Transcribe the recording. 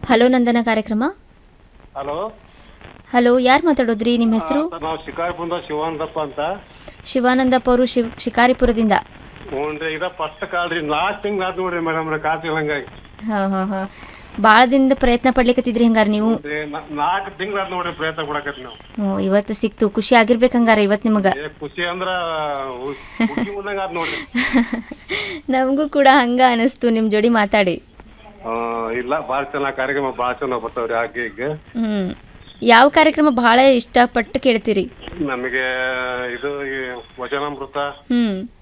hello ನಂದನ ಕಾರ್ಯಕ್ರಮ hello hello ಯಾರು ಮಾತಾಡೋದ್ರಿ ನಿಮ್ಮ ಹೆಸರು ನಾವು ಶಿಕಾರಿಪುರದ ಶಿವಾನಂದಪ್ಪ ಅಂತ ಶಿವಾನಂದಪ್ಪ ಅವರು ಶಿವ್ ಶಿಕಾರಿಪುರದಿಂದ ಹ್ಞೂನ್ರಿ ಇದ ಫಸ್ಟ್ ಕಾಲ್ ರೀ ಲಾಸ್ಟ್ ತಿಂಗ್ ಆತ್ ನೋಡ್ರಿ ಮೇಡಮ್ ಕಾತಿಲ್ಲ ಹಂಗಾಗಿ ಹಾಂ ಹಾಂ ಹಾಂ ಭಾಳ ದಿನದ ಪ್ರಯತ್ನ ಪಡ್ಲಿಕತ್ತಿದ್ರಿ ಹಂಗಾರೆ ನೀವು ಏ, ನಾ- ನಾಲ್ಕು ತಿಂಗ್ಳು ಆತ್ ನೋಡ್ರಿ ಪ್ರಯತ್ನ ಕೊಡಕತ್ತಿ ನಾವು ಹ್ಞೂ ಇವತ್ತು ಸಿಕ್ತು ಖುಷಿ ಆಗಿರ್ಬೇಕು ಹಂಗಾರೆ ಇವತ್ತು ನಿಮಗೆ ಏ ಖುಷಿ ಅಂದ್ರ ಉ- ಹುಡ್ಗಿ ಉಣ್ಣಂಗ್ ಆತ್ ನೋಡ್ರಿ ನಮಗೂ ಕೂಡ ಹಂಗ ಅನಿಸ್ತು ನಿಮ್ಮ ಜೋಡಿ ಮಾತಾಡಿ ಆ, ಇಲ್ಲ ಭಾಳ ಚೆನ್ನಾಗಿ ಕಾರ್ಯಕ್ರಮ ಭಾಳ ಚೆನ್ನಾಗಿ ಬರ್ತಾವ್ರಿ ಹಾಗೆ ಈಗ ಹ್ಞೂ ಯಾವ ಕಾರ್ಯಕ್ರಮ ಭಾಳ ಇಷ್ಟಪಟ್ಟು ಕೇಳ್ತೀರಿ ನಮಗೆ ಇದು ಈ ವಚನಾಮೃತ ಹ್ಞೂ